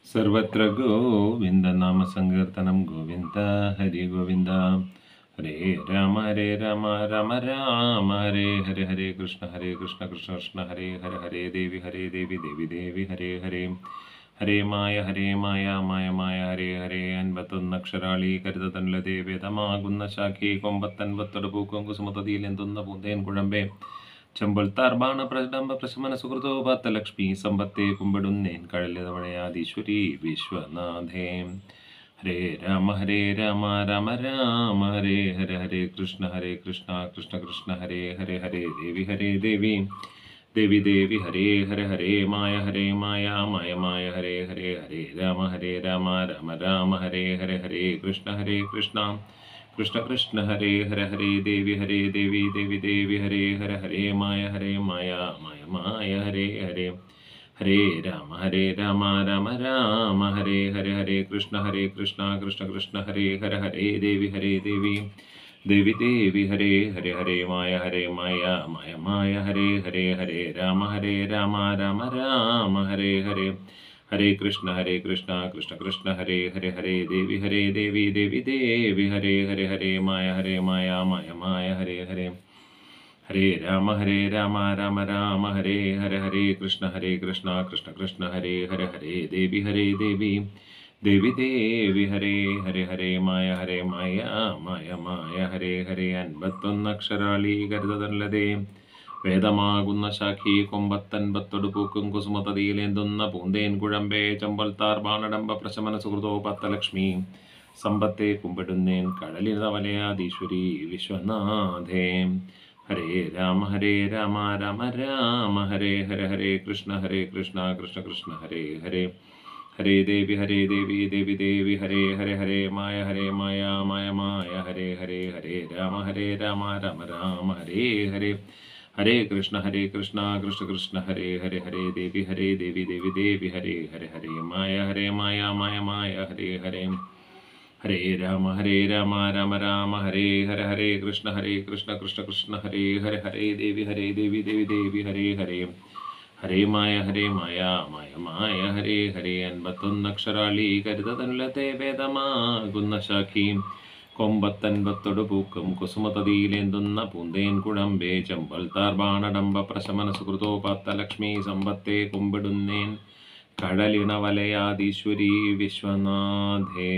സർവത്ര ഗോവിന്ദനാമസങ്കീർത്തനം ഗോവിന്ദ ഹരി ഗോവിന്ദ ഹരേ രാമ ഹരേ രാമ രാമ രാമ ഹരേ ഹരേ ഹരേ കൃഷ്ണ ഹരേ കൃഷ്ണ കൃഷ്ണ കൃഷ്ണ ഹരേ ഹര ഹരേ ദേവി ഹരേ ദേവി ദേവി ദേവി ഹരേ ഹരേ ഹരേ മായ ഹരേ മായ മായ മായ ഹരേ ഹരേ അൻപത്തൊന്ന് അക്ഷരാളി കരുതതല്ലതേ വേദമാകുന്ന ശാഖി കൊമ്പത്തൻപത്തൊട് പൂക്കും കുസുമതതിയിൽ എന്തുന്ന പൂന്തേൻ കുഴമ്പേ ചെമ്പൾത്താർ ബാണ പ്രഡംബ പ്രശമന സുഹൃതോ ഭക്തലക്ഷ്മി സമ്പത്തെ കുമ്പിടുന്നേൻ കഴലിതവണയാധീശ്വരി വിശ്വനാഥേ ഹരേ രാമ ഹരേ രാമ രാമ രാമ ഹരേ ഹര ഹരേ കൃഷ്ണ ഹരേ കൃഷ്ണ കൃഷ്ണ കൃഷ്ണ ഹരേ ഹരേ ഹരേ ദേവി ഹരേ ദേവി ദേവി ദേവി ഹരേ ഹര ഹരേ മായ ഹരേ മായ മായ മായ ഹരേ ഹരേ ഹരേ രാമ ഹരേ രാമ രാമ രാമ ഹരേ ഹര ഹരേ കൃഷ്ണ ഹരേ കൃഷ്ണ കൃഷ്ണ കൃഷ്ണ ഹരേ ഹര ഹരേ ദേവി ഹരേ ദേവി ദേവി ദേവി ഹരേ ഹര ഹരേ മായ ഹരേ മായ മായ മായ ഹരേ ഹരേ ഹരേ രാമ ഹരേ രാമ രാമ രാമ ഹരേ ഹര ഹരേ കൃഷ്ണ ഹരേ കൃഷ്ണ കൃഷ്ണ കൃഷ്ണ ഹരേ ഹര ഹരേ ദേവി ഹരേ ദേവി ദേവി ദേവി ഹരേ ഹരേ ഹരേ മായ ഹരേ മായ മായ മായ ഹരേ ഹരേ ഹരേ രാമ ഹരേ രാമ രാമ രാമ ഹരേ ഹരേ ഹരേ കൃഷ്ണ ഹരേ കൃഷ്ണ കൃഷ്ണ കൃഷ്ണ ഹരേ ഹരേ ഹരേ ദേവി ഹരേ ദേവി ദേവി ദേവി ഹരേ ഹരേ ഹരേ മായ ഹരേ മായ മായ മായ ഹരേ ഹരേ ഹരേ രാമ ഹരേ രാമ രാമ രാമ ഹരേ ഹര ഹരേ കൃഷ്ണ ഹരേ കൃഷ്ണ കൃഷ്ണ കൃഷ്ണ ഹരേ ഹര ഹരേ ദേവി ഹരേ ദേവി ദേവി ദേവി ഹരേ ഹരേ ഹരേ മായ ഹരേ മായ മായ മായ ഹരേ ഹരേ അൻപത്തൊന്ന് അക്ഷരാളി കരുതതല്ലതേ വേദമാകുന്ന ശാഖി കൊമ്പത്തൻപത്തൊടു പൂക്കും കുസുമതതിയിലേന്തുന്ന പൂന്തേൻ കുഴമ്പേ ചമ്പൽത്താർ ബാണടമ്പ പ്രശമന സുഹൃതോ പത്തലക്ഷ്മി സമ്പത്തെ കുമ്പിടുന്നേൻ കടലിതവലയാധീശ്വരി വിശ്വനാഥേ ഹരേ രാമ ഹരേ രാമ രാമ രാമ ഹരേ ഹര ഹരേ കൃഷ്ണ ഹരേ കൃഷ്ണ കൃഷ്ണ കൃഷ്ണ ഹരേ ഹരേ ഹരേ ദേവി ഹരേ ദേവി ദേവി ദേവി ഹരേ ഹരേ ഹരേ മായ ഹരേ മായ മായ മായ ഹരേ ഹരേ ഹരേ രാമ ഹരേ രാമ രാമ രാമ ഹരേ ഹരേ ഹരേ കൃഷ്ണ ഹരേ കൃഷ്ണ കൃഷ്ണ കൃഷ്ണ ഹരേ ഹരേ ഹരേ ദേവി ഹരേ ദേവി ദേവി ദേവി ഹരേ ഹരേ ഹരേ മായ ഹരേ മായ മായ മായ ഹരേ ഹരേ ഹരേ രാമ ഹരേ രാമ രാമ രാമ ഹരേ ഹര ഹരേ കൃഷ്ണ ഹരേ കൃഷ്ണ കൃഷ്ണ കൃഷ്ണ ഹരേ ഹര ഹരേ ദേവി ഹരേ ദേവി ദേവി ദേവി ഹരേ ഹരേ ഹരേ മായ ഹരേ മായ മായ മായ ഹരേ ഹരേ അൻപത്തൊന്ന് അക്ഷരാളി കരുതതല്ലത്തെ വേദമാകുന്ന ശാഖി കൊമ്പത്തൻപത്തൊടു പൂക്കും കുസുമതതിയിലേന്തുന്ന പൂന്തേൻ കുഴമ്പേ ചമ്പൽ താർബാണടമ്പ പ്രശമന സുഹൃതോപാത്തലക്ഷ്മി സമ്പത്തെ കുമ്പിടുന്നേൻ കടലിണ വലയാധീശ്വരി വിശ്വനാഥേ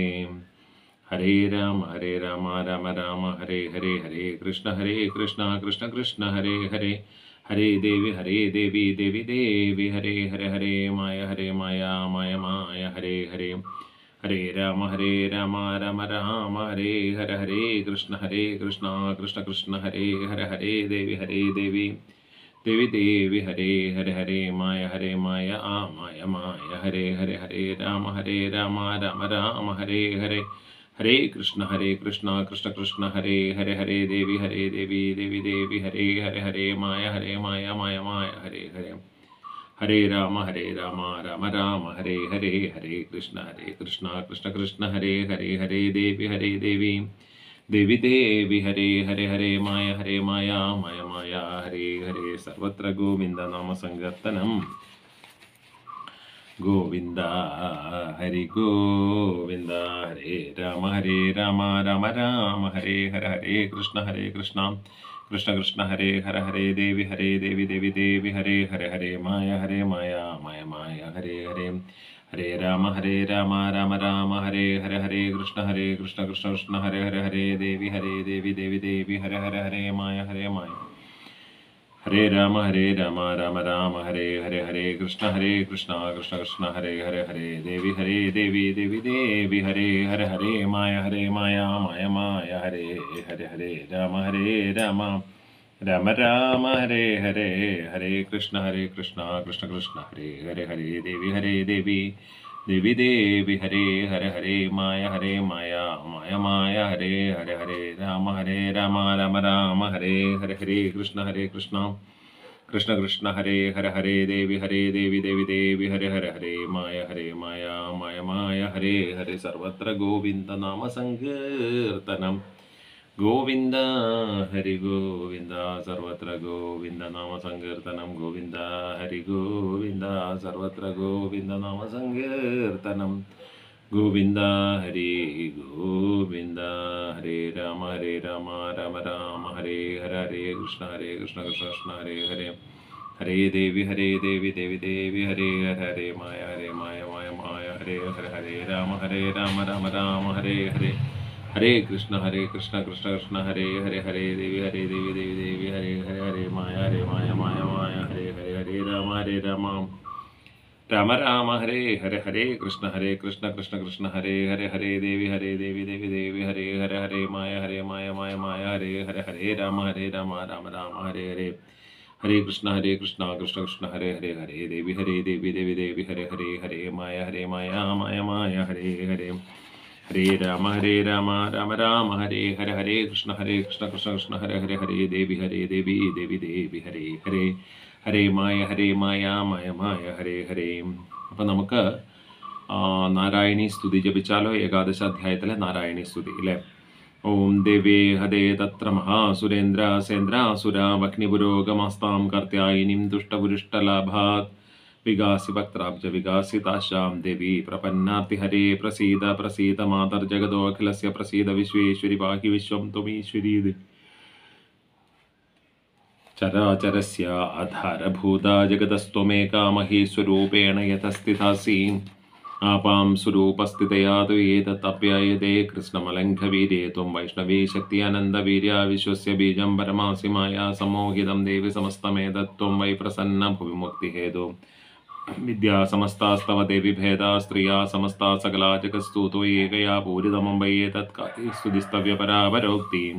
ഹരേ രാമ ഹരേ രാമ രാമ രാമ ഹരേ ഹരേ ഹരേ കൃഷ്ണ ഹരേ കൃഷ്ണ കൃഷ്ണ കൃഷ്ണ ഹരേ ഹരേ ഹരേ ദേവി ഹരേ ദേവി ദേവി ദേവി ഹരേ ഹര ഹരേ മായ ഹരേ മായ മായ മായ ഹരേ ഹരേ ഹരേ രാമ ഹരേ രാമ രാമ രാമ ഹരേ ഹര ഹരേ കൃഷ്ണ ഹരേ കൃഷ്ണ കൃഷ്ണ കൃഷ്ണ ഹരേ ഹര ഹരേ ദേവി ഹരേ ദേവി ദേവി ദേവി ഹരേ ഹര ഹരേ മായ ഹരേ മായ ആ മായ മായ ഹരേ ഹരേ ഹരേ രാമ ഹരേ രാമ രാമ രാമ ഹരേ ഹരേ ഹരേ കൃഷ്ണ ഹരേ കൃഷ്ണ കൃഷ്ണ കൃഷ്ണ ഹരേ ഹര ഹരേ ദേവി ഹരേ ദേവി ദേവി ദേവി ഹരേ ഹര ഹരേ മായ ഹരേ മായ മായ മായ ഹരേ ഹരേ ഹരേ രാമ ഹരേ രാമ രാമ രാമ ഹരേ ഹരേ ഹരേ കൃഷ്ണ ഹരേ കൃഷ്ണ കൃഷ്ണ കൃഷ്ണ ഹരേ ഹരേ ഹരേ ദേവി ഹരേ ദേവി ദേവി ദേവി ഹരേ ഹരേ ഹരേ മായ ഹരേ മായ മായ മായ ഹരേ ഹരേ സർവത്ര ഗോവിന്ദ നാമ സങ്കീർത്തനം ഗോവിന്ദ ഹരി ഗോവിന്ദ ഹരേ രാമ ഹരേ രാമ രാമ രാമ ഹരേ ഹര ഹരേ കൃഷ്ണ ഹരേ കൃഷ്ണ കൃഷ്ണ കൃഷ്ണ ഹരേ ഹര ഹരേ ദേവി ഹരേ ദേവി ദേവി ദേവി ഹരേ ഹര ഹരേ മായ ഹരേ മായ മായ മായ ഹരേ ഹരേ ഹരേ രാമ ഹരേ രാമ രാമ രാമ ഹരേ ഹര ഹരേ കൃഷ്ണ ഹരേ കൃഷ്ണ കൃഷ്ണ കൃഷ്ണ ഹരേ ഹര ഹരേ ദേവി ഹരേ ദേവി ദേവി ദേവി ഹര ഹര ഹരേ മായ ഹരേ മായ ഹരേ രാമ ഹരേ രാമ രാമ രാമ ഹരേ ഹരേ ഹരേ കൃഷ്ണ ഹരേ കൃഷ്ണ കൃഷ്ണ കൃഷ്ണ ഹരേ ഹരേ ഹരേ ദേവി ഹരേ ദേവി ദേവി ദേവി ഹരേ ഹര ഹരേ മായ ഹരേ മായ മായ മായ ഹരേ ഹരേ ഹരേ രാമ ഹരേ രാമ രാമ രാമ ഹരേ ഹരേ ഹരേ കൃഷ്ണ ഹരേ കൃഷ്ണ കൃഷ്ണ കൃഷ്ണ ഹരേ ഹരേ ഹരേ ദേവി ഹരേ ദേവി ദേവി ദേവി ഹരേ ഹര ഹരേ മായ ഹരേ മായ മായ മായ ഹരേ ഹര ഹരേ രാമ ഹരേ രാമ രാമ രാമ ഹരേ ഹര ഹരേ കൃഷ്ണ ഹരേ കൃഷ്ണ കൃഷ്ണ കൃഷ്ണ ഹരേ ഹര ഹരേ ദേവി ഹരേ ദേവി ദേവി ദേവി ഹര ഹര ഹരേ മായ ഹരേ മായ മായ മായ ഹരേ ഹരേ സർവത്ര ഗോവിന്ദ നാമ സങ്കീർത്തനം ഗോവിന്ദ ഹരി ഗോവിന്ദ സർവത്ര ഗോവിന്ദ നാമ സങ്കീർത്തനം ഗോവിന്ദ ഹരി ഗോവിന്ദ സർവത്ര ഗോവിന്ദ നാമ സങ്കീർത്തനം ഗോവിന്ദ ഹരി ഗോവിന്ദ ഹരേ രാമ ഹരേ രാമ രാമ രാമ ഹരേ ഹര ഹരേ കൃഷ്ണ ഹരേ കൃഷ്ണ കൃഷ്ണ കൃഷ്ണ ഹരേ ഹരേ ഹരേ ദേവി ഹരേ ദേവി ദേവി ദേവി ഹരേ ഹര ഹരേ മായ ഹരേ മായ മായ മായ ഹരേ ഹര ഹരേ രാമ ഹരേ രാമ രാമ രാമ ഹരേ ഹരേ ഹരേ കൃഷ്ണ ഹരേ കൃഷ്ണ കൃഷ്ണ കൃഷ്ണ ഹരേ ഹരേ ഹരേ ദേവി ഹരേ ദേവി ദേവി ദേവി ഹരേ ഹരേ ഹരേ മായ ഹരേ മായ മായ മായ ഹരേ ഹരേ ഹരേ രാമ ഹരേ രാമ രാമ രാമ ഹരേ ഹര ഹരേ കൃഷ്ണ ഹരേ കൃഷ്ണ കൃഷ്ണ കൃഷ്ണ ഹരേ ഹരേ ഹരേ ദേവി ഹരേ ദേവി ദേവി ദേവി ഹരേ ഹര ഹരേ മായ ഹരേ മായ മായ മായ ഹരേ ഹര ഹരേ രാമ ഹരേ രാമ രാമ രാമ ഹരേ ഹരേ ഹരേ കൃഷ്ണ ഹരേ കൃഷ്ണ കൃഷ്ണ കൃഷ്ണ ഹരേ ഹരേ ഹരേ ദേവി ഹരേ ദേവി ദേവി ദേവി ഹരേ ഹരേ ഹരേ മായ ഹരേ മായ മായ മായ ഹരേ ഹരേ ഹരേ രാമ ഹരേ രാമ രാമ രാമ ഹരേ ഹര ഹരേ കൃഷ്ണ ഹരേ കൃഷ്ണ കൃഷ്ണ കൃഷ്ണ ഹര ഹരേ ഹരേ ദേവി ഹരേ ദേവി ദേവി ദേവി ഹരേ ഹരേ ഹരേ മായ ഹരേ മായ മായ മായ ഹരേ ഹരേ അപ്പം നമുക്ക് ആ, നാരായണീ സ്തുതി ജപിച്ചാലോ ഏകാദശ അധ്യായത്തിലെ നാരായണീ സ്തുതി അല്ലേ ഓം ദേവേ ഹതേ തത്ര മഹാസുരേന്ദ്ര സേന്ദ്രാസുര വഹ്നിപുരോഗമസ്താം കർത്യായിനിം ദുഷ്ടപുരുഷ്ടലാഭാത് വികാസി വക്ത്രാബ്ജ വികാസിതാശാം ദേവി പ്രപന്നാർത്തി ഹരേ പ്രസീദ പ്രസീദ മാതർജഗദോഖിലസ്യ പ്രസീദ വിശ്വേശ്വരി പാഹി വിശ്വം ത്വമീശ്വരീ ചരാചരസ്യ ആധാരഭൂതാ ജഗതസ്ത്വമേകാ മഹീസ്വരൂപേണ യഥസ്ഥിതാസി ആപാം സ്വരൂപസ്ഥിതയാ തു ഏതത്തപ്യായതേ കൃഷ്ണമലङ्घवीर्ये त्वं वैष्णवी शक्ति अनन्दवीर्या विश्वस्य बीजं परमासि माया सम्मोहितं देवि समस्तमेतत्त्वं वै प्रसन्न भुवि मुक्तिहेतु विद्या समस्तास्तव देवि भेदा स्त्रिया समस्ता सकला जगत्स्तुतो एकया पूरितमं वै एतत् स्तुतिस्तव्यपरापरोक्तिम्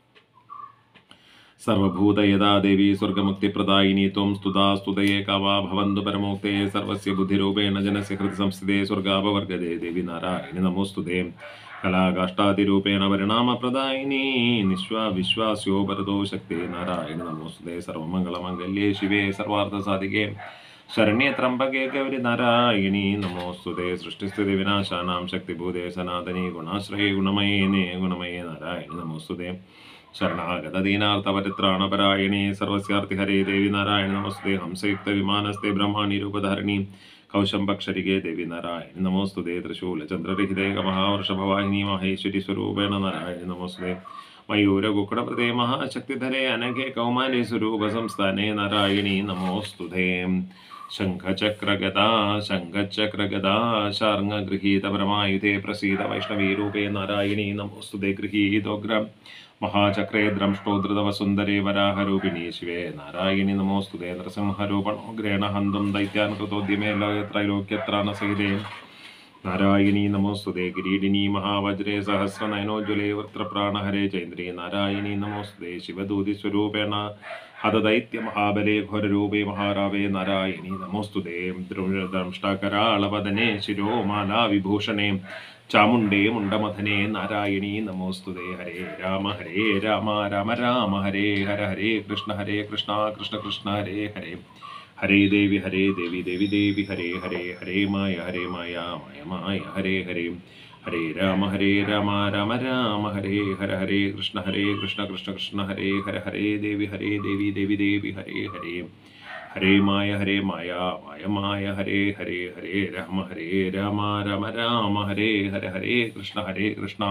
सर्वभूतयदा देवी स्वर्गमुक्तिप्रदायिनी त्वं स्तुता स्तुतये का वा भवन्तु परमोक्ते सर्वस्य बुद्धिरूपेण जनस्य हृदि संस्थिते स्वर्गापवर्गदे देवि नारायणि नमोऽस्तु ते कलाकाष्ठादिरूपेण परिणामप्रदायिनी निश्वा विश्वास्यो भरतो शक्ते नारायणि नमोऽस्तु ते सर्वमङ्गलमङ्गल्ये शिवे सर्वार्थसाधिके शरण्ये त्र्यम्बके गौरि नारायणी नमोऽस्तु ते सृष्टिस्थितिविनाशानां शक्तिभूते सनातनी गुणाश्रये गुणमयेने गुणमये नारायणि नमोऽस्तु ते शरणागतदीनार्थपरित्राणपरायणे सर्वस्यार्थिहरे देवि नारायण नमस्ते हंसयुक्तविमानस्ते ब्रह्माणि रूपधारिणी कौशम्बक्षरिगे देवि नारायण नमोऽस्तु ते त्रिशूलचन्द्ररहिते महावर्षभवाहिनी माहेश्वरी स्वरूपेण नारायण नमस्ते मयूरगुकुडप्रदे महाशक्तिधरे अनघे कौमारी स्वरूपसंस्थाने नारायणी नमोऽस्तु ते शङ्खचक्रगदा शङ्खचक्रगदा शार्ङ्गगृहीतपरमायुधे प्रसीद वैष्णवीरूपे नारायणी नमोऽस्तु ते गृहीतोग्र महाचक्रे द्रंष्टोद्धृतवसुन्दरे वराहरूपिणी शिवे नारायणि नमोऽस्तु ते नृसिंहरूपणोग्रेण हन्तुं दैत्यान् कृतोद्यमे त्रैलोक्यत्राणसहिते नारायणी नमोऽस्तु ते किरीटिनी महावज्रे सहस्रनयनोज्ज्वले वक्त्रप्राणहरे चैन्द्रे नारायणी नमोऽस्तु ते शिवदूतिस्वरूपेण हतदैत्यमहाबले घोररूपे महारावे नारायणी नमोऽस्तु ते दंष्टकराळवदने शिरोमाला विभूषणे चामुण्डे मुण्डमथने नारायणी नमोऽस्तु ते हरे राम हरे राम राम राम हरे हर हरे कृष्ण हरे कृष्ण कृष्ण कृष्ण हरे हरे हरे देवि हरे देवि देवि देवि हरे हरे हरे माय हरे माया माय माय हरे हरे हरे राम हरे राम राम राम हरे हर हरे कृष्ण हरे कृष्ण कृष्ण कृष्ण हरे हर हरे देवि हरे देवि देवि देवि हरे हरे हरे माय हरे माया माय माय हरे हरे हरे राम हरे राम राम राम हरे हर हरे कृष्ण हरे कृष्ण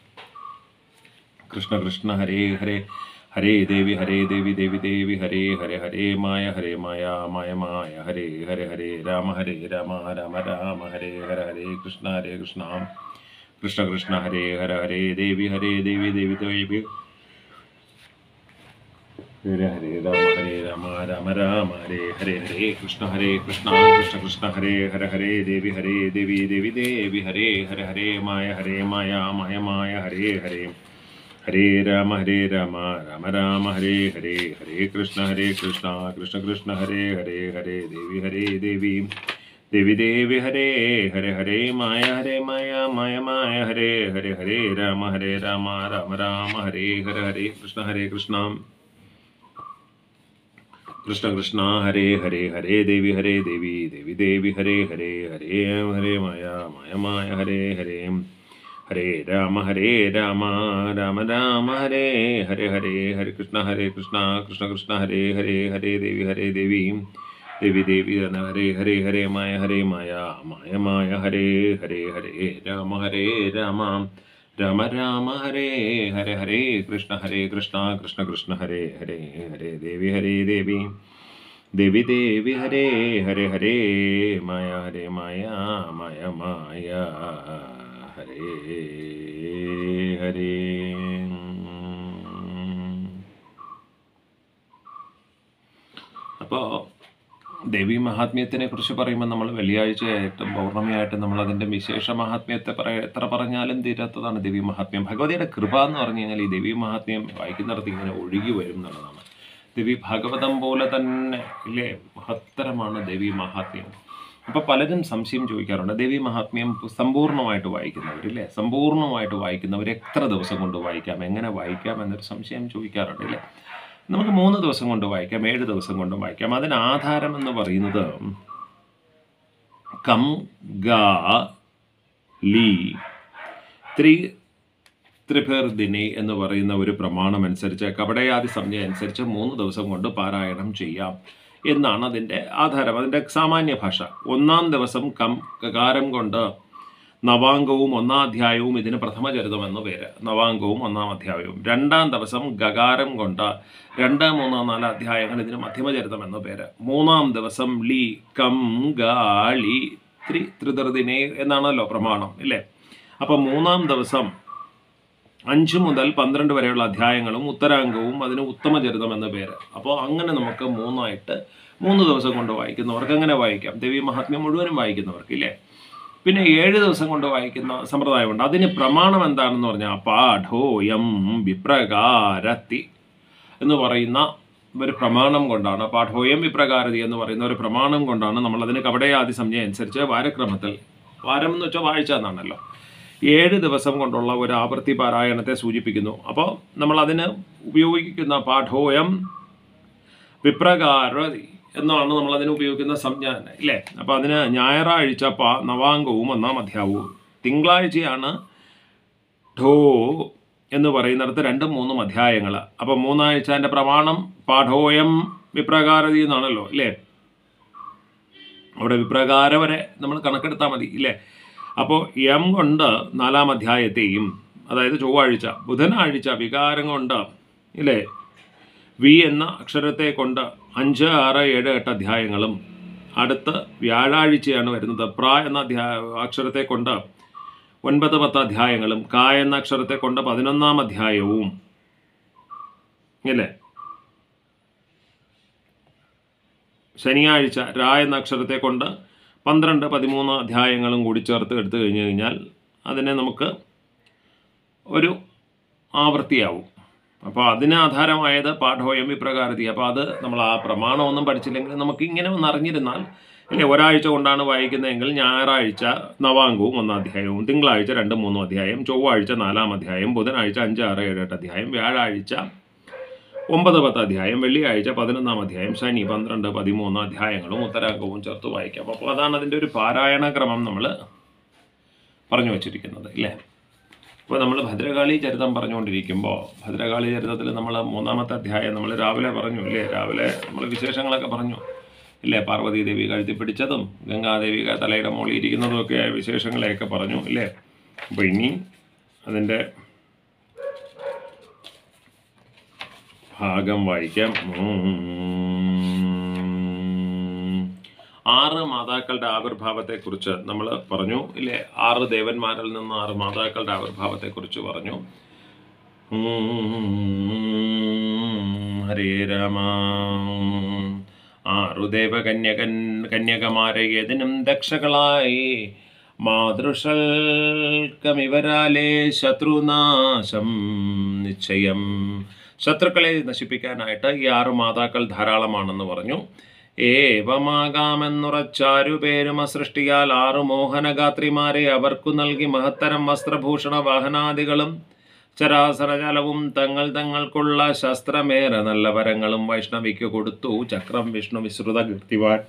कृष्ण कृष्ण हरे हरे हरे देवि हरे देवि देवि देवि हरे हरे हरे माय हरे माया माय माय हरे हरे हरे राम हरे राम राम राम हरे हर हरे कृष्ण हरे कृष्ण कृष्ण कृष्ण हरे हर हरे देवि हरे देवि देवि देवि हरे हरे राम हरे राम राम राम हरे हरे हरे कृष्ण हरे कृष्ण कृष्ण कृष्ण हरे हर हरे देवि हरे देवि देवि देवि हरे हर हरे माय हरे माया माय माय हरे हरे हरे राम हरे राम राम राम हरे हरे हरे कृष्ण हरे कृष्ण कृष्ण कृष्ण हरे हरे हरे देवि हरे देवि देवि देवि हरे हरे हरे माया हरे माया माया माया हरे हरे हरे राम हरे राम राम राम हरे हरे हरे कृष्ण हरे कृष्ण कृष्ण कृष्ण हरे हरे हरे देवि हरे देवि देवि देवि हरे हरे हरे हरे माया माया माया हरे हरे ഹരേ രാമ ഹരേ രാമ രാമ രാമ ഹരേ ഹരേ ഹരേ ഹരേ കൃഷ്ണ ഹരേ കൃഷ്ണ കൃഷ്ണ കൃഷ്ണ ഹരേ ഹരേ ഹരേ ദേവി ഹരേ ദേവി ദേവി ദേവി എന്ന ഹരേ ഹരേ ഹരേ മായ ഹരേ മായ മായ മായ ഹരേ ഹരേ ഹരേ രാമ ഹരേ രാമ രാമ രാമ ഹരേ ഹരേ ഹരേ കൃഷ്ണ ഹരേ കൃഷ്ണ കൃഷ്ണ കൃഷ്ണ ഹരേ ഹരേ ഹരേ ദേവി ഹരേ ദേവി ദേവി ദേവി ഹരേ ഹരേ ഹരേ മായ ഹരേ മായ മായ മായ ഹരേ ഹരേ അപ്പോൾ ദേവി മഹാത്മ്യത്തിനെ കുറിച്ച് പറയുമ്പോൾ നമ്മൾ വെള്ളിയാഴ്ചയായിട്ടും പൗർണമിയായിട്ടും നമ്മൾ അതിൻ്റെ വിശേഷ മഹാത്മ്യത്തെ പറയ എത്ര പറഞ്ഞാലും തീരാത്തതാണ് ദേവി മഹാത്മ്യം ഭഗവതിയുടെ കൃപ എന്ന് പറഞ്ഞു കഴിഞ്ഞാൽ ഈ ദേവി മഹാത്മ്യം വായിക്കുന്നിടത്ത് ഇങ്ങനെ ഒഴുകി വരും എന്നുള്ളതാണ് ദേവി ഭാഗവതം പോലെ തന്നെ ഇല്ലേ മഹത്തരമാണ് ദേവി മഹാത്മ്യം അപ്പോൾ പലരും സംശയം ചോദിക്കാറുണ്ട് ദേവി മഹാത്മ്യം സമ്പൂർണ്ണമായിട്ട് വായിക്കുന്നവരില്ലേ സമ്പൂർണ്ണമായിട്ട് വായിക്കുന്നവർ എത്ര ദിവസം കൊണ്ട് വായിക്കാം എങ്ങനെ വായിക്കാം എന്നൊരു സംശയം ചോദിക്കാറുണ്ട് ഇല്ലേ നമുക്ക് മൂന്ന് ദിവസം കൊണ്ട് വായിക്കാം ഏഴ് ദിവസം കൊണ്ട് വായിക്കാം അതിന് ആധാരം എന്ന് പറയുന്നത് കം ഗ ലി ത്രി ത്രിഭേർദിനി എന്ന് പറയുന്ന ഒരു പ്രമാണം അനുസരിച്ച് കപടയാദി സംജ്ഞ അനുസരിച്ച് മൂന്ന് ദിവസം കൊണ്ട് പാരായണം ചെയ്യാം എന്നാണ് അതിൻ്റെ ആധാരം അതിൻ്റെ സാമാന്യ ഭാഷ ഒന്നാം ദിവസം കം കകാരം കൊണ്ട് നവാംഗവും ഒന്നാം അധ്യായവും ഇതിന് പ്രഥമചരിതം എന്ന് പേര് നവാംഗവും ഒന്നാം അധ്യായവും രണ്ടാം ദിവസം ഗകാരം കൊണ്ട് രണ്ട് മൂന്ന് നാല് അധ്യായങ്ങൾ ഇതിന് മധ്യമചരിതം എന്ന് പേര് മൂന്നാം ദിവസം ലി കം ഗാളി ത്രി ത്രിതൃദിനെ എന്നാണല്ലോ പ്രമാണം ഇല്ലേ അപ്പോൾ മൂന്നാം ദിവസം അഞ്ച് മുതൽ പന്ത്രണ്ട് വരെയുള്ള അധ്യായങ്ങളും ഉത്തരാംഗവും അതിന് ഉത്തമചരിതം എന്ന പേര് അപ്പോൾ അങ്ങനെ നമുക്ക് മൂന്നായിട്ട് മൂന്ന് ദിവസം കൊണ്ട് വായിക്കുന്നവർക്ക് അങ്ങനെ വായിക്കാം ദേവി മഹാത്മ്യം മുഴുവനും വായിക്കുന്നവർക്ക് ഇല്ലേ പിന്നെ ഏഴ് ദിവസം കൊണ്ട് വായിക്കുന്ന സമ്പ്രദായമുണ്ട് അതിന് പ്രമാണം എന്താണെന്ന് പറഞ്ഞാൽ പാഠോയം വിപ്രകാരത്തി എന്ന് പറയുന്ന ഒരു പ്രമാണം കൊണ്ടാണ് പാഠോയം വിപ്രകാരതി എന്ന് പറയുന്ന ഒരു പ്രമാണം കൊണ്ടാണ് നമ്മൾ അതിന് കവടയാദി സംജ്ഞ അനുസരിച്ച് വാരക്രമത്തിൽ വാരം എന്ന് വെച്ചാൽ വാഴ്ച എന്നാണല്ലോ ഏഴ് ദിവസം കൊണ്ടുള്ള ഒരു ആവൃത്തി പാരായണത്തെ സൂചിപ്പിക്കുന്നു അപ്പോൾ നമ്മൾ അതിന് ഉപയോഗിക്കുന്ന പാഠോയം വിപ്രകാരതി എന്നാണ് നമ്മൾ അതിന് ഉപയോഗിക്കുന്ന സംജ്ഞ തന്നെ ഇല്ലേ അപ്പോൾ അതിന് ഞായറാഴ്ച പ നവാംഗവും ഒന്നാം അധ്യായവും തിങ്കളാഴ്ചയാണ് ഠോ എന്ന് പറയുന്നിടത്ത് രണ്ടും മൂന്നും അധ്യായങ്ങൾ അപ്പോൾ മൂന്നാഴ്ച എൻ്റെ പ്രമാണം പാഠോയം വിപ്രകാരതി എന്നാണല്ലോ ഇല്ലേ അവിടെ വിപ്രകാര വരെ നമ്മൾ കണക്കെടുത്താൽ മതി ഇല്ലേ അപ്പോൾ എം കൊണ്ട് നാലാം അധ്യായത്തെയും അതായത് ചൊവ്വാഴ്ച ബുധനാഴ്ച വികാരം കൊണ്ട് ഇല്ലേ വി എന്ന അക്ഷരത്തെ കൊണ്ട് അഞ്ച് ആറ് ഏഴ് എട്ട് അധ്യായങ്ങളും അടുത്ത് വ്യാഴാഴ്ചയാണ് വരുന്നത് പ്ര എന്ന അധ്യായ അക്ഷരത്തെ കൊണ്ട് ഒൻപത് പത്ത് അധ്യായങ്ങളും ക എന്ന അക്ഷരത്തെ കൊണ്ട് പതിനൊന്നാം അധ്യായവും ഇല്ലേ ശനിയാഴ്ച രാ എന്ന അക്ഷരത്തെ കൊണ്ട് പന്ത്രണ്ട് പതിമൂന്ന് അധ്യായങ്ങളും കൂടി ചേർത്ത് എടുത്തു കഴിഞ്ഞു കഴിഞ്ഞാൽ അതിനെ നമുക്ക് ഒരു ആവൃത്തിയാവും അപ്പോൾ അതിന് ആധാരമായത് പാഠോയം വിപ്രകാരതി അപ്പോൾ അത് നമ്മൾ ആ പ്രമാണമൊന്നും പഠിച്ചില്ലെങ്കിൽ നമുക്ക് ഇങ്ങനെ ഒന്ന് അറിഞ്ഞിരുന്നാൽ ഇല്ലേ ഒരാഴ്ച കൊണ്ടാണ് വായിക്കുന്നതെങ്കിൽ ഞായറാഴ്ച നവാംഗവും ഒന്നാം അധ്യായവും തിങ്കളാഴ്ച രണ്ട് മൂന്നും അധ്യായം ചൊവ്വാഴ്ച നാലാം അധ്യായം ബുധനാഴ്ച അഞ്ച് ആറ് ഏഴ് എട്ട് അധ്യായം വ്യാഴാഴ്ച ഒമ്പത് പത്ത് അധ്യായം വെള്ളിയാഴ്ച പതിനൊന്നാം അധ്യായം ശനി പന്ത്രണ്ട് പതിമൂന്ന് അധ്യായങ്ങളും ഉത്തരാംഗവും ചേർത്ത് വായിക്കാം അപ്പോൾ അതാണ് അതിൻ്റെ ഒരു പാരായണ ക്രമം നമ്മൾ പറഞ്ഞു വച്ചിരിക്കുന്നത് ഇല്ലേ ഇപ്പോൾ നമ്മൾ ഭദ്രകാളി ചരിതം പറഞ്ഞുകൊണ്ടിരിക്കുമ്പോൾ ഭദ്രകാളി ചരിതത്തിൽ നമ്മൾ മൂന്നാമത്തെ അധ്യായം നമ്മൾ രാവിലെ പറഞ്ഞു ഇല്ലേ രാവിലെ നമ്മൾ വിശേഷങ്ങളൊക്കെ പറഞ്ഞു ഇല്ലേ പാർവതി ദേവി കഴുത്തി പിടിച്ചതും ഗംഗാദേവി തലയുടെ മുകളിൽ ഇരിക്കുന്നതും ഒക്കെ വിശേഷങ്ങളെയൊക്കെ പറഞ്ഞു ഇല്ലേ അപ്പോൾ ഇനി അതിൻ്റെ ഭാഗം വായിക്കാം ഉം. ആറ് മാതാക്കളുടെ ആവിർഭാവത്തെക്കുറിച്ച് നമ്മൾ പറഞ്ഞു ഇല്ലേ ആറ് ദേവന്മാരിൽ നിന്ന് ആറ് മാതാക്കളുടെ ആവിർഭാവത്തെക്കുറിച്ച് പറഞ്ഞു ഉം. ഹരേ രാമ ആറു ദേവകന്യകൻ കന്യകമാരെ ഏതിനും ദക്ഷകളായി മാതൃഷൽക്കമിവരാലേ ശത്രുനാശം നിശ്ചയം ശത്രുക്കളെ നശിപ്പിക്കാനായിട്ട് ഈ ആറ് മാതാക്കൾ ധാരാളമാണെന്ന് പറഞ്ഞു ഏവമാകാമെന്നുറച്ചാരു പേരുമ സൃഷ്ടിയാൽ ആറു മോഹനഗാത്രിമാരെ അവർക്കു നൽകി മഹത്തരം വസ്ത്രഭൂഷണ വാഹനാദികളും ചരാസരജലവും തങ്ങൾ തങ്ങൾക്കുള്ള ശസ്ത്രമേറെ നല്ല വരങ്ങളും വൈഷ്ണവിക്ക് കൊടുത്തു ചക്രം വിഷ്ണു വിശ്രുത കീർത്തിവാൻ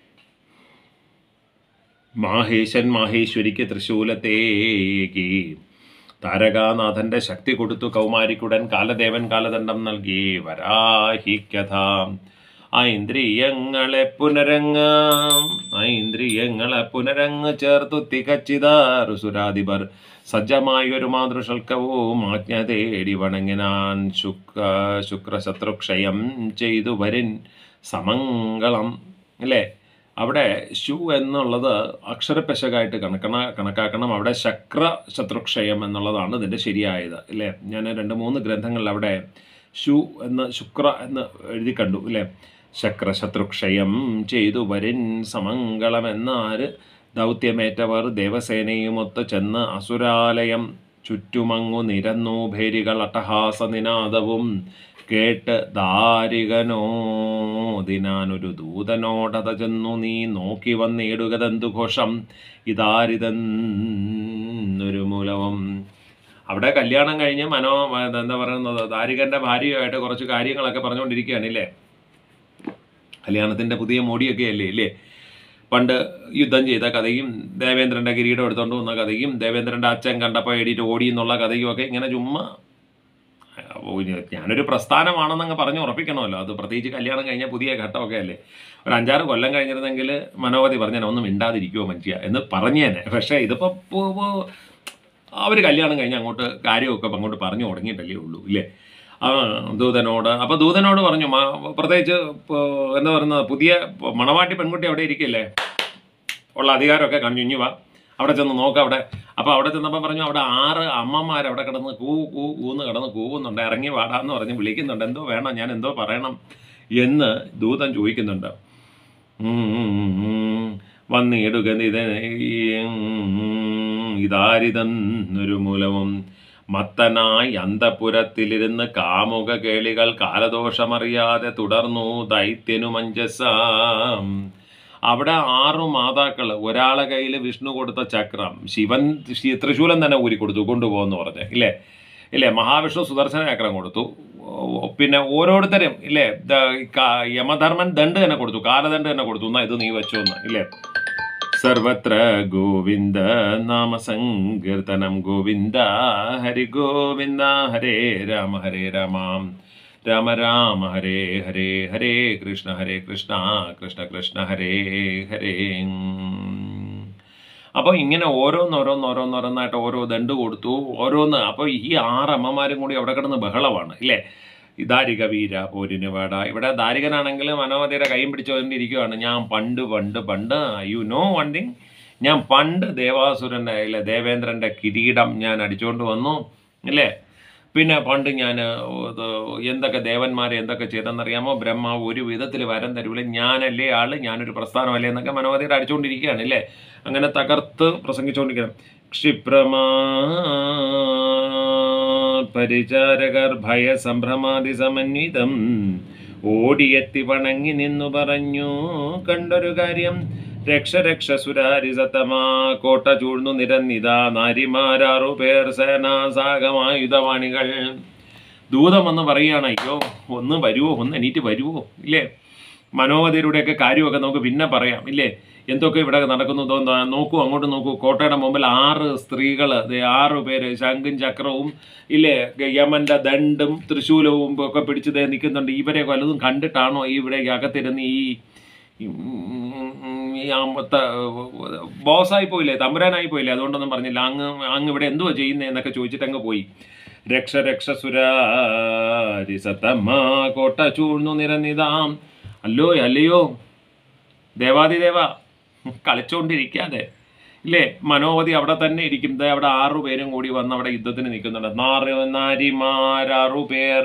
മാഹേശൻ മാഹേശ്വരിക്ക് തൃശൂലത്തേക്ക് താരകാനാഥന്റെ ശക്തി കൊടുത്തു കൗമാരിക്കുടൻ കാലദേവൻ കാലദണ്ഡം നൽകി വരാഹിക്കഥ ആ ഇന്ദ്രിയങ്ങളെ പുനരങ്ങ് ആ ഇന്ദ്രിയങ്ങളെ പുനരങ്ങ് ചേർത്തു തികച്ചിതാറുസുരാധിപർ സജ്ജമായൊരു മാതൃശൽക്കവും ആജ്ഞ തേടി വണങ്ങിനാൻ ശുക്ര ശുക്രശത്രുക്ഷയം ചെയ്തു വരിൻ സമംഗളം അല്ലേ അവിടെ ശു എന്നുള്ളത് അക്ഷരപ്പെശകായിട്ട് കണക്കണ കണക്കാക്കണം അവിടെ ശക്ര ശത്രുക്ഷയം എന്നുള്ളതാണ് ഇതിൻ്റെ ശരിയായത് അല്ലേ ഞാൻ രണ്ട് മൂന്ന് ഗ്രന്ഥങ്ങളിൽ അവിടെ ശു എന്ന് ശുക്ര എന്ന് എഴുതി കണ്ടു അല്ലേ ശക്ര ശത്രുക്ഷയം ചെയ്തു വരിൻ സമംഗളം എന്നാര് ദൗത്യമേറ്റവർ ദേവസേനയുമൊത്ത് ചെന്ന് അസുരാലയം ചുറ്റുമങ്ങു നിരന്നു ഭേരികൾ അട്ടഹാസ നിനാദവും കേട്ട് ദാരികനോദിനാനൊരു ദൂതനോടത ചെന്നു നീ നോക്കി വന്നിടുകതെന്തു ഘോഷം ഇതാരിതെന്നൊരു മൂലവും അവിടെ കല്യാണം കഴിഞ്ഞ് മനോ എന്താ പറയുന്നത് ദാരികന്റെ ഭാര്യയുമായിട്ട് കുറച്ച് കാര്യങ്ങളൊക്കെ പറഞ്ഞുകൊണ്ടിരിക്കുകയാണ് ഇല്ലേ കല്യാണത്തിൻ്റെ പുതിയ മോടിയൊക്കെ അല്ലേ ഇല്ലേ പണ്ട് യുദ്ധം ചെയ്ത കഥയും ദേവേന്ദ്രൻ്റെ കിരീടം എടുത്തുകൊണ്ട് വന്ന കഥയും ദേവേന്ദ്രൻ്റെ അച്ഛൻ കണ്ടപ്പോൾ എടിയിട്ട് ഓടി എന്നുള്ള കഥയും ഒക്കെ ഇങ്ങനെ ചുമ്മാ ഓ, ഇനി ഞാനൊരു പ്രസ്ഥാനമാണെന്നങ്ങ് പറഞ്ഞു ഉറപ്പിക്കണമല്ലോ അത് പ്രത്യേകിച്ച് കല്യാണം കഴിഞ്ഞ പുതിയ ഘട്ടമൊക്കെ അല്ലേ ഒരു അഞ്ചാറ് കൊല്ലം കഴിഞ്ഞിരുന്നെങ്കിൽ മനോവധി പറഞ്ഞാൽ ഒന്നും മിണ്ടാതിരിക്കുമോ മനുഷ്യ എന്ന് പറഞ്ഞേനെ പക്ഷേ ഇതിപ്പോൾ അവർ കല്യാണം കഴിഞ്ഞ് അങ്ങോട്ട് കാര്യമൊക്കെ അങ്ങോട്ട് പറഞ്ഞു തുടങ്ങിയിട്ടല്ലേ ഉള്ളൂ ഇല്ലേ ആ ദൂതനോട് അപ്പോൾ ദൂതനോട് പറഞ്ഞു "മാ- പ്രത്യേകിച്ച് ഇപ്പോൾ എന്താ പറയുന്നത് പുതിയ മണവാട്ടി പെൺകുട്ടി അവിടെ ഇരിക്കില്ലേ ഉള്ള അധികാരമൊക്കെ കാണിച്ചു ഇഞ്ഞു വാ അവിടെ ചെന്ന് നോക്കാം അവിടെ അപ്പോൾ അവിടെ ചെന്നപ്പോൾ പറഞ്ഞു അവിടെ ആറ് അമ്മമാർ അവിടെ കിടന്ന് കൂ കൂ കൂന്ന് കിടന്ന് കൂവുന്നുണ്ട് ഇറങ്ങി വാടാന്ന് പറഞ്ഞ് വിളിക്കുന്നുണ്ട് എന്തോ വേണം ഞാൻ എന്തോ പറയണം എന്ന് ദൂതൻ ചോദിക്കുന്നുണ്ട് ഉം, ഉം, ഉം, ഉം. വന്നിടുക ഇത് ഇതാരിതെന്നൊരു മൂലവും മത്തനായി അന്തപുരത്തിലിരുന്ന് കാമുക കേളികൾ കാലദോഷമറിയാതെ തുടർന്നു ദൈത്യനു മഞ്ചസാം അവിടെ ആറു മാതാക്കൾ ഒരാളെ കയ്യിൽ വിഷ്ണു കൊടുത്ത ചക്രം ശിവൻ ശി- തൃശൂലം തന്നെ ഊരി കൊടുത്തു കൊണ്ടുപോകുന്നു പറഞ്ഞ് ഇല്ലേ ഇല്ലേ മഹാവിഷ്ണു സുദർശന ചക്രം കൊടുത്തു ഓ- പിന്നെ ഓരോരുത്തരും ഇല്ലേ ദ- ക- യമധർമ്മൻ ദണ്ട് തന്നെ കൊടുത്തു കാലദണ്ട് തന്നെ കൊടുത്തു എന്നാ ഇത് നീ വെച്ചു എന്ന് ഇല്ലേ സർവത്ര ഗോവിന്ദ നാമ സങ്കീർത്തനം ഗോവിന്ദ ഹരി ഗോവിന്ദ ഹരേ രാമ ഹരേ രാമ രാമ രാമ ഹരേ ഹരേ ഹരേ കൃഷ്ണ ഹരേ കൃഷ്ണ കൃഷ്ണ കൃഷ്ണ ഹരേ ഹരേ അപ്പോൾ ഇങ്ങനെ ഓരോന്നോരോന്നോരോന്നോരോന്നായിട്ട് ഓരോ ദണ്ട് കൊടുത്തു ഓരോന്ന് അപ്പോൾ ഈ ആറ് അമ്മമാരും കൂടി അവിടെ കിടന്ന് ബഹളമാണ് ഇല്ലേ ഈ ദാരിക വീര പോരിന് വേട ഇവിടെ ദാരികനാണെങ്കിൽ മനോമതിയുടെ കൈയും പിടിച്ചുകൊണ്ടിരിക്കുകയാണ് ഞാൻ പണ്ട് പണ്ട് പണ്ട് യു നോ വൺ തിങ് ഞാൻ പണ്ട് ദേവാസുരൻ്റെ ഇല്ലേ ദേവേന്ദ്രൻ്റെ കിരീടം ഞാൻ അടിച്ചുകൊണ്ട് വന്നു ഇല്ലേ പിന്നെ പണ്ട് ഞാൻ എന്തൊക്കെ ദേവന്മാരെ എന്തൊക്കെ ചെയ്തെന്നറിയാമോ ബ്രഹ്മാവ് ഒരു വിധത്തിൽ വരം തരൂല ഞാനല്ലേ ആള് ഞാനൊരു പ്രസ്ഥാനമല്ലേ എന്നൊക്കെ മനോമതിയുടെ അടിച്ചുകൊണ്ടിരിക്കുകയാണ് ഇല്ലേ അങ്ങനെ തകർത്ത് പ്രസംഗിച്ചുകൊണ്ടിരിക്കണം ക്ഷിപ്രമാ പരിചാരകർ ഭയസംഭ്രമാതി സമന്വിതം ഓടിയെത്തി വണങ്ങി നിന്നു പറഞ്ഞു കണ്ടൊരു കാര്യം രക്ഷ രക്ഷ സുരാരി സത്തമാ കോട്ട ചൂഴ്ന്നു നിരന്നിതാ നാരിമാരാറു പേർ സേനാസാഗമായുധവാണികൾ ദൂതം വന്ന് പറയുകയാണ് അയ്യോ ഒന്ന് വരുവോ ഒന്ന് എണീറ്റ് വരുവോ ഇല്ലേ മനോവതിയുടെയൊക്കെ കാര്യമൊക്കെ നമുക്ക് പിന്നെ പറയാം ഇല്ലേ എന്തൊക്കെ ഇവിടെ നടക്കുന്നു തോന്നുന്നു നോക്കൂ അങ്ങോട്ട് നോക്കൂ കോട്ടയുടെ മുമ്പിൽ ആറ് സ്ത്രീകൾ ആറ് പേര് ശംഖും ചക്രവും ഇല്ലേ യമന്റെ ദണ്ടും തൃശൂലവും ഒക്കെ പിടിച്ച് ദേ നിൽക്കുന്നുണ്ട് ഇവരെ വല്ലതും കണ്ടിട്ടാണോ ഈ ഇവിടെ അകത്തിരുന്ന് ഈ ഈ ആമത്തെ ബോസായി പോയില്ലേ തമ്പുരാനായി പോയില്ലേ അതുകൊണ്ടൊന്നും പറഞ്ഞില്ല അങ്ങ് അങ്ങ് ഇവിടെ എന്തുവാ ചെയ്യുന്നത് എന്നൊക്കെ ചോദിച്ചിട്ട് അങ്ങ് പോയി രക്ഷ രക്ഷ സുരാരി സത്തമ്മ കോട്ട ചൂഴ്ന്നു നിരന്നിതാം അല്ലോ അല്ലയോ ദേവാദിദേവ കളിച്ചുകൊണ്ടിരിക്കാതെ ഇല്ലേ മനോവധി അവിടെ തന്നെ ഇരിക്കും ദേ അവിടെ ആറു പേരും കൂടി വന്ന് അവിടെ യുദ്ധത്തിന് നിൽക്കുന്നുണ്ട് നാറ് നാരിമാരാറു പേർ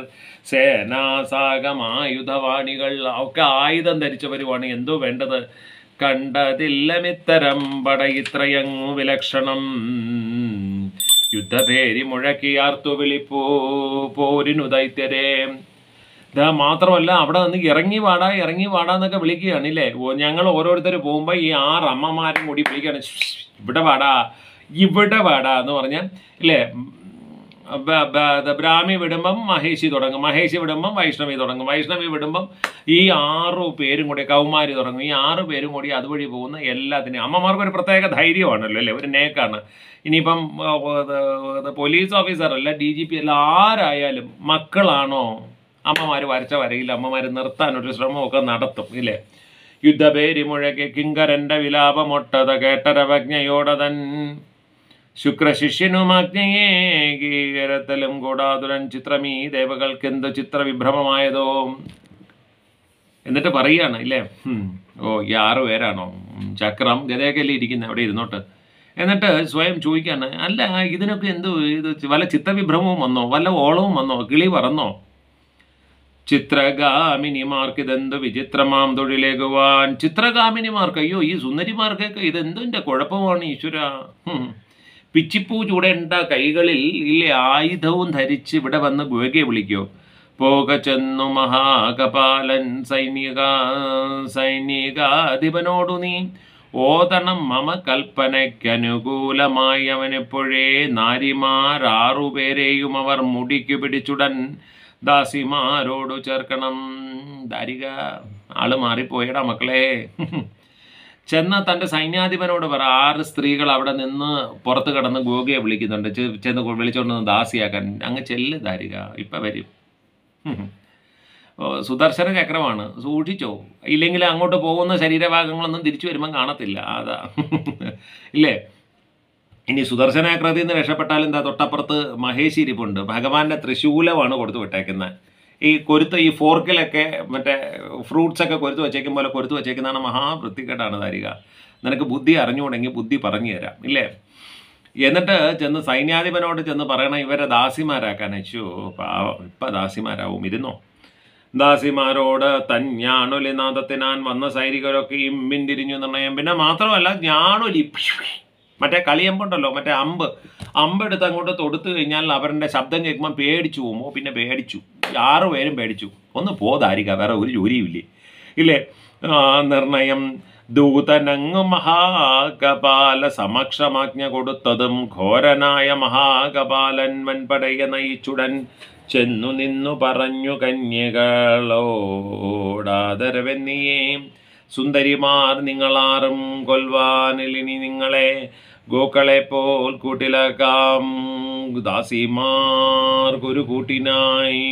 സേനാസാഗമായുധവാണികൾ ഒക്കെ ആയുധം ധരിച്ചവരുമാണ് എന്തോ വേണ്ടത് കണ്ടതില്ലമിത്തരം പട ഇത്രയങ്ങു വിലക്ഷണം യുദ്ധഭേരി മുഴക്കിയാർത്തു വിളിപ്പോ പോരിനു ദൈത്യരേ ഇതാ മാത്രമല്ല അവിടെ നിന്ന് ഇറങ്ങി വാടാ ഇറങ്ങി വാടാ എന്നൊക്കെ വിളിക്കുകയാണ് ഇല്ലേ ഓ ഞങ്ങൾ ഓരോരുത്തർ പോകുമ്പോൾ ഈ ആറ് അമ്മമാരും കൂടി വിളിക്കുകയാണ് "ശ്ശ്, ഇവിടെ വാടാ ഇവിടെ വാടാ എന്ന് പറഞ്ഞാൽ ഇല്ലേ ഉം, ബ- ബ- ദ ബ്രാഹ്മി വിടുമ്പം മഹേഷി തുടങ്ങും മഹേഷി വിടുമ്പം വൈഷ്ണവി തുടങ്ങും വൈഷ്ണവി വിടുമ്പം ഈ ആറു പേരും കൂടി കൗമാരി തുടങ്ങും ഈ ആറ് പേരും കൂടി അതുവഴി പോകുന്ന എല്ലാത്തിനെയും അമ്മമാർക്ക് ഒരു പ്രത്യേക ധൈര്യമാണല്ലോ അല്ലേ ഒരു നേക്കാണ് ഇനിയിപ്പം ആ, ഇത് ഇത് പോലീസ് ഓഫീസർ അല്ല ഡി ജി പി അല്ല ആരായാലും മക്കളാണോ അമ്മമാർ വരച്ച വരയിൽ അമ്മമാർ നിർത്താൻ ഒരു ശ്രമമൊക്കെ നടത്തും ഇല്ലേ യുദ്ധപേരി മുഴക്കി കിങ്കരന്റെ വിലാപമൊട്ടത കേട്ടരവജ്ഞയോടതൻ ശുക്രശിഷ്യനുമാജ്ഞയെ ഗീകരത്തലും കൂടാതുരൻ ചിത്രമീ ദേവകൾക്കെന്ത് ചിത്രവിഭ്രമമായതോ എന്നിട്ട് പറയാണ് ഇല്ലേ ഉം. ഓ ഈ ആറ് പേരാണോ ഉം, ചക്രം ഗതയൊക്കെയല്ലേ ഇരിക്കുന്നത് അവിടെ ഇരുന്നോട്ട് എന്നിട്ട് സ്വയം ചോദിക്കാണ് അല്ല ഇതിനൊക്കെ എന്ത് ഇത് വല്ല ചിത്തവിഭ്രമവും വന്നോ വല്ല ഓളവും വന്നോ കിളി പറന്നോ ചിത്രഗാമിനിമാർക്ക് ഇതെന്ത് വിചിത്രമാം തൊഴിലേകുവാൻ ചിത്രഗാമിനിമാർക്ക് അയ്യോ ഈ സുന്ദരിമാർക്കൊക്കെ ഇതെന്തിൻ്റെ കുഴപ്പമാണ് ഈശ്വര ഹും. പിച്ചിപ്പൂ ചൂടേണ്ട കൈകളിൽ ഇല്ലേ ആയുധവും ധരിച്ച് ഇവിടെ വന്ന് ഗുഹകെ വിളിക്കോ പോക ചെന്നു മഹാകപാലൻ സൈനിക സൈനികാധിപനോടു നീ ഓതണം മമ കൽപ്പനയ്ക്കനുകൂലമായി അവനെപ്പോഴേ നാരിമാരാറുപേരെയും അവർ മുടിക്കു പിടിച്ചുടൻ ദാസിമാരോടു ചേർക്കണം ദാരിക ആള് മാറിപ്പോയടാ മക്കളെ ചെന്ന തൻ്റെ സൈന്യാധിപനോട് പറ ആറ് സ്ത്രീകൾ അവിടെ നിന്ന് പുറത്ത് കിടന്ന് ഗോഗയെ വിളിക്കുന്നുണ്ട് ചെ- ചെന്ന് കൊ- വിളിച്ചോണ്ട് വന്ന് ദാസിയാക്കാൻ അങ്ങ് ചെല്ല് ദാരിക ഇപ്പം വരും ഓ, സുദർശന ചക്രമാണ് സൂക്ഷിച്ചോ ഇല്ലെങ്കിൽ അങ്ങോട്ട് പോകുന്ന ശരീരഭാഗങ്ങളൊന്നും തിരിച്ചു വരുമ്പം കാണത്തില്ല അതാ ഇല്ലേ ഇനി സുദർശനാകൃതിയിൽ നിന്ന് രക്ഷപ്പെട്ടാൽ എന്താ തൊട്ടപ്പുറത്ത് മഹേഷ് ഇരിപ്പുണ്ട് ഭഗവാന്റെ തൃശൂലമാണ് കൊടുത്തു വിട്ടേക്കുന്നത് ഈ കൊരുത്ത് ഈ ഫോർക്കിലൊക്കെ മറ്റേ ഫ്രൂട്ട്സ് ഒക്കെ കൊരുത്ത് വെച്ചേക്കും പോലെ കൊരുത്ത് വെച്ചേക്കുന്നതാണ് മഹാവൃത്തികേടാണ് താരിക നിനക്ക് ബുദ്ധി അറിഞ്ഞുകൂടെങ്കിൽ ബുദ്ധി പറഞ്ഞു തരാം ഇല്ലേ എന്നിട്ട് ചെന്ന് സൈന്യാധിപനോട് ചെന്ന് പറയണം ഇവരെ ദാസിമാരാക്കാൻ അച്ഛോ പാവം ഇപ്പം ദാസിമാരാവും ഇരുന്നോ ദാസിമാരോട് തഞ്ഞാണൊലിനാദത്തിനാൻ വന്ന സൈനികരൊക്കെ ഇമ്പിന്തിരിഞ്ഞു നിർണയം പിന്നെ മാത്രമല്ല ഞാണൊലി മറ്റേ കളിയമ്പുണ്ടല്ലോ മറ്റേ അമ്പ് അമ്പെടുത്ത് അങ്ങോട്ട് തൊടുത്തു കഴിഞ്ഞാൽ അവരുടെ ശബ്ദം കേൾക്കുമ്പോൾ പേടിച്ചു പോകുമോ പിന്നെ പേടിച്ചു ആറു പേരും പേടിച്ചു ഒന്ന് പോതാരിക വേറെ ഒരു ജോലിയുമില്ലേ ഇല്ലേ ആ, നിർണയം ദൂതനങ്ങ് മഹാകപാല സമക്ഷമാജ്ഞ കൊടുത്തതും ഘോരനായ മഹാകപാലൻ വൻപടയെ നയിച്ചുടൻ ചെന്നു നിന്നു പറഞ്ഞു കന്യകളോടാദരവെന്നിയേ സുന്ദരിമാർ നിങ്ങളാറും കൊൽവാനിലിനി നിങ്ങളെ ഗോക്കളെ പോൽ കൂട്ടിലാക്കാം ദാസിമാർക്കൊരു കൂട്ടിനായി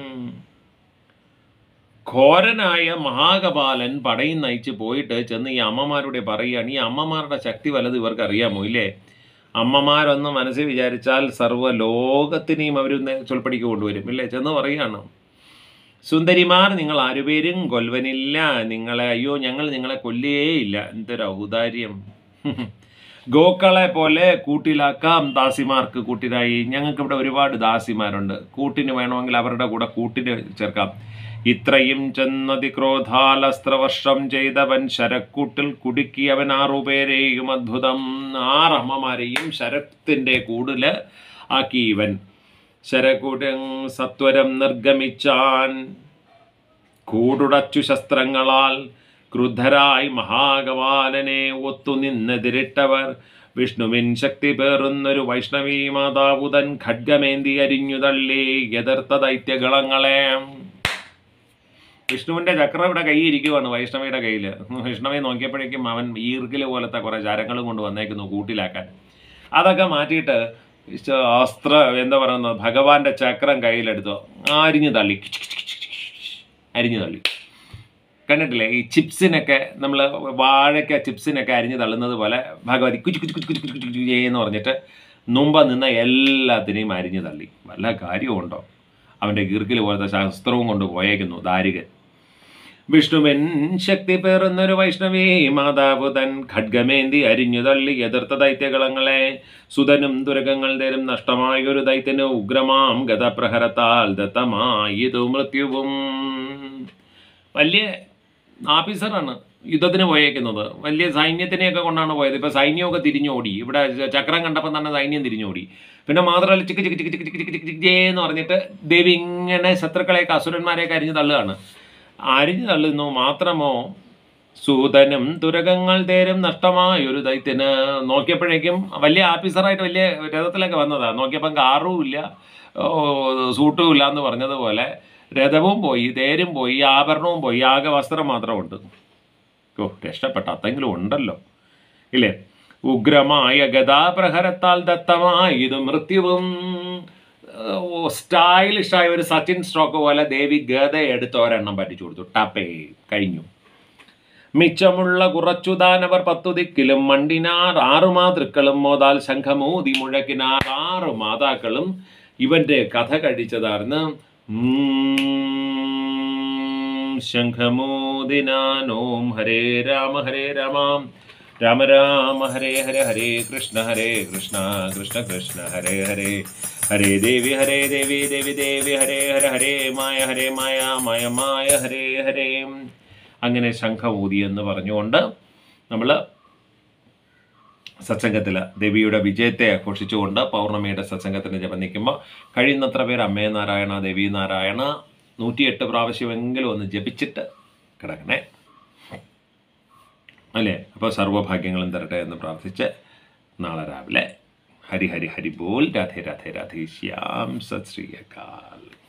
ഘോരനായ മഹാകപാലൻ പടയും നയിച്ച് പോയിട്ട് ചെന്ന് ഈ അമ്മമാരുടെ പറയുകയാണ് ഈ അമ്മമാരുടെ ശക്തി വല്ലത് ഇവർക്ക് അറിയാമോ ഇല്ലേ അമ്മമാരൊന്ന് മനസ്സിൽ വിചാരിച്ചാൽ സർവ്വ ലോകത്തിനെയും അവർ ചൊൽപ്പടിക്ക് കൊണ്ടുവരും ഇല്ലേ ചെന്ന് പറയുകയാണ് സുന്ദരിമാർ നിങ്ങൾ ആരുപേരും കൊൽവനില്ല നിങ്ങളെ അയ്യോ ഞങ്ങൾ നിങ്ങളെ കൊല്ലുകയേയില്ല എന്തൊരു ഔദാര്യം ഗോക്കളെ പോലെ കൂട്ടിലാക്കാം ദാസിമാർക്ക് കൂട്ടിനായി ഞങ്ങൾക്ക് ഇവിടെ ഒരുപാട് ദാസിമാരുണ്ട് കൂട്ടിന് വേണമെങ്കിൽ അവരുടെ കൂടെ കൂട്ടിന് ചേർക്കാം ഇത്രയും ചെന്നതി ക്രോധാലസ്ത്രവർഷം ചെയ്തവൻ ശരക്കൂട്ടിൽ കുടുക്കിയവൻ ആറുപേരെയും അദ്ഭുതം ആറമ്മമാരെയും ശരത്തിന്റെ കൂടില് ആക്കി ഇവൻ ശരകൂടം സത്വരം നിർഗമിച്ചാൻ കൂടുടച്ചു ശസ്ത്രങ്ങളാൽ ക്രുദ്ധരായി മഹാകപാലനെ ഒത്തുനിന്നെതിരിട്ടവർ വിഷ്ണുവിൻ ശക്തി പേറുന്നൊരു വൈഷ്ണവീ മാതാവുതൻ ഖഡ്ഗമേന്തി അരിഞ്ഞു തള്ളി എതിർത്ത ദൈത്യഗളങ്ങളെ വിഷ്ണുവിന്റെ ചക്രം ഇവിടെ കൈ ഇരിക്കുവാണ് വൈഷ്ണവിയുടെ കയ്യിൽ വൈഷ്ണവയെ നോക്കിയപ്പോഴേക്കും അവൻ ഈർക്കില് പോലത്തെ കുറെ ചരങ്ങളും കൊണ്ട് വന്നേക്കുന്നു കൂട്ടിലാക്കാൻ അതൊക്കെ മാറ്റിയിട്ട് ശ- അസ്ത്ര എന്താ പറയുന്നത് ഭഗവാന്റെ ചക്രം കയ്യിലെടുത്തു അരിഞ്ഞു തള്ളി അരിഞ്ഞു തള്ളി കണ്ടിട്ടില്ലേ ഈ ചിപ്സിനൊക്കെ നമ്മൾ വാഴയ്ക്ക ചിപ്സിനൊക്കെ അരിഞ്ഞു തള്ളുന്നത് പോലെ ഭഗവതി കുച്ചു കുച്ചു കുച്ചു കുച്ചു കുച്ചു കുച്ചു കുച്ചു എന്ന് പറഞ്ഞിട്ട് മുമ്പ് നിന്ന എല്ലാത്തിനെയും അരിഞ്ഞു തള്ളി വല്ല കാര്യമുണ്ടോ അവൻ്റെ ഗീർക്കിൽ പോലത്തെ ശസ്ത്രവും കൊണ്ട് പോയേക്കുന്നു ദാരികൻ വിഷ്ണുവൻ ശക്തി പേറുന്നൊരു വൈഷ്ണവേ മാതാവ് തൻ ഖഡ്ഗമേന്തി അരിഞ്ഞു തള്ളി എതിർത്ത ദൈത്യകളങ്ങളെ സുതനും ദുരകങ്ങൾ തരും നഷ്ടമായൊരു ദൈത്യന് ഉഗ്രമാം ഗതപ്രഹരത്താൽ ദത്തമായതു മൃത്യുവും വലിയ ആഫീസറാണ് യുദ്ധത്തിന് പോയേക്കുന്നത് വലിയ സൈന്യത്തിനെയൊക്കെ കൊണ്ടാണ് പോയത് ഇപ്പൊ സൈന്യമൊക്കെ തിരിഞ്ഞോടി ഇവിടെ ചക്രം കണ്ടപ്പോൾ തന്നെ സൈന്യം തിരിഞ്ഞോടി പിന്നെ മാത്രമല്ല ചിക്ക് ചിക്ക് ചിക്ക് ചിക്ക് ചിക്ക് ചിക്ക് ചിക്ക് ചിക്ക് എന്ന് പറഞ്ഞിട്ട് ദേവി ഇങ്ങനെ ശത്രുക്കളെയൊക്കെ അസുരന്മാരെയൊക്കെ അരിഞ്ഞു തള്ളുകയാണ് അരിഞ്ഞു തള്ളുന്നു മാത്രമോ സൂതനും തുരകങ്ങൾ തേരും നഷ്ടമായൊരു ദൈത്യന് നോക്കിയപ്പോഴേക്കും വലിയ ആഫീസറായിട്ട് വലിയ രഥത്തിലൊക്കെ വന്നതാ നോക്കിയപ്പം കാറും ഇല്ല ഓ, സൂട്ടും ഇല്ല എന്ന് പറഞ്ഞതുപോലെ രഥവും പോയി തേരും പോയി ആഭരണവും പോയി ആകെ വസ്ത്രം മാത്രമുണ്ട് ഓ രക്ഷപ്പെട്ട അത്തെങ്കിലും ഉണ്ടല്ലോ ഇല്ലേ ഉഗ്രമായ ഗതാപ്രഹരത്താൽ ദത്തമായ ഇത് മൃത്യുവും സ്റ്റൈലിഷായ ഒരു സച്ചിൻ സ്ട്രോക്ക് പോലെ ദേവി ഗത എടുത്ത് ഒരെണ്ണം പറ്റിച്ചു കൊടുത്തു ടപ്പേ കഴിഞ്ഞു മിച്ചമുള്ള കുറച്ചു ദാനവർ പത്തു ദിക്കിലും മണ്ടിനാർ ആറു മാതൃക്കളും മോതാൽ ശംഖമൂതി മുഴക്കിനാർ ആറു മാതാക്കളും ഇവന്റെ കഥ കഴിച്ചതാർന്ന് ശംഖമൂദിനാനോം ഹരേ രാമ ഹരേ രാമ രാമ രാമ ഹരേ ഹരേ ഹരേ കൃഷ്ണ ഹരേ കൃഷ്ണ കൃഷ്ണ കൃഷ്ണ ഹരേ ഹരേ ഹരേ ദേവി ഹരേ ദേവി ദേവി ദേവി ഹരേ ഹര ഹരേ മായ ഹരേ മായ മായ മായ ഹരേ ഹരേ അങ്ങനെ ശംഖമൂതി എന്ന് പറഞ്ഞുകൊണ്ട് നമ്മൾ സത്സംഗത്തിൽ ദേവിയുടെ വിജയത്തെ ആഘോഷിച്ചുകൊണ്ട് പൗർണമിയുടെ സത്സംഗത്തിന് ജപം നിൽക്കുമ്പോൾ കഴിയുന്നത്ര പേര് അമ്മേ നാരായണ ദേവി നാരായണ നൂറ്റിയെട്ട് പ്രാവശ്യമെങ്കിലും ഒന്ന് ജപിച്ചിട്ട് കിടക്കണേ അല്ലേ അപ്പോൾ സർവ്വഭാഗ്യങ്ങളും തരട്ടെ എന്ന് പ്രാർത്ഥിച്ച് നാളെ രാവിലെ ഹരി ഹരി ഹരി ബോൽ രാധേ രാധേ രാധേ ശ്യാം സത് ശ്രീ അകാൽ